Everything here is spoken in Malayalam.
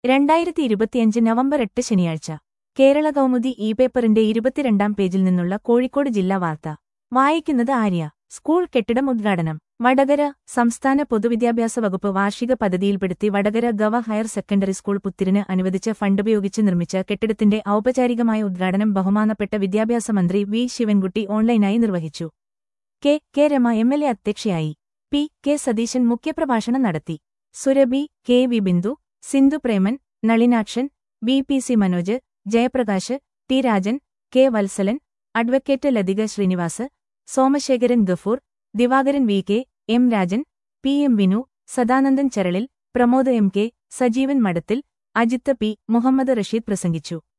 രണ്ടായിരത്തി ഇരുപത്തിയഞ്ച് നവംബർ എട്ട് ശനിയാഴ്ച കേരള കൗമുദി ഇ പേപ്പറിന്റെ ഇരുപത്തിരണ്ടാം പേജിൽ നിന്നുള്ള കോഴിക്കോട് ജില്ലാ വാർത്ത വായിക്കുന്നത് ആര്യ സ്കൂൾ കെട്ടിടം ഉദ്ഘാടനം വടകര സംസ്ഥാന പൊതുവിദ്യാഭ്യാസ വകുപ്പ് വാർഷിക പദ്ധതിയിൽപ്പെടുത്തി വടകര ഗവ ഹയർ സെക്കൻഡറി സ്കൂൾ പുത്തിരിന് അനുവദിച്ച ഫണ്ടുപയോഗിച്ച് നിർമ്മിച്ച കെട്ടിടത്തിന്റെ ഔപചാരികമായ ഉദ്ഘാടനം ബഹുമാനപ്പെട്ട വിദ്യാഭ്യാസ മന്ത്രി വി ശിവൻകുട്ടി ഓൺലൈനായി നിർവഹിച്ചു K K Rama M L A അധ്യക്ഷയായി പി കെ സതീശൻ മുഖ്യപ്രഭാഷണം നടത്തി Surabhi K V Bindu Sindhu Preman Nalinakshan B P C Manoj Jayaprakash T Rajan K Vatsalan advocate Lathika Srinivas Somasekharan Gafoor Divakaran V K M Rajan P M Vinu Sadanandan Charalil Pramod M K Sajeevan Madathil Ajith P Muhammad Rasheed പ്രസംഗിച്ചു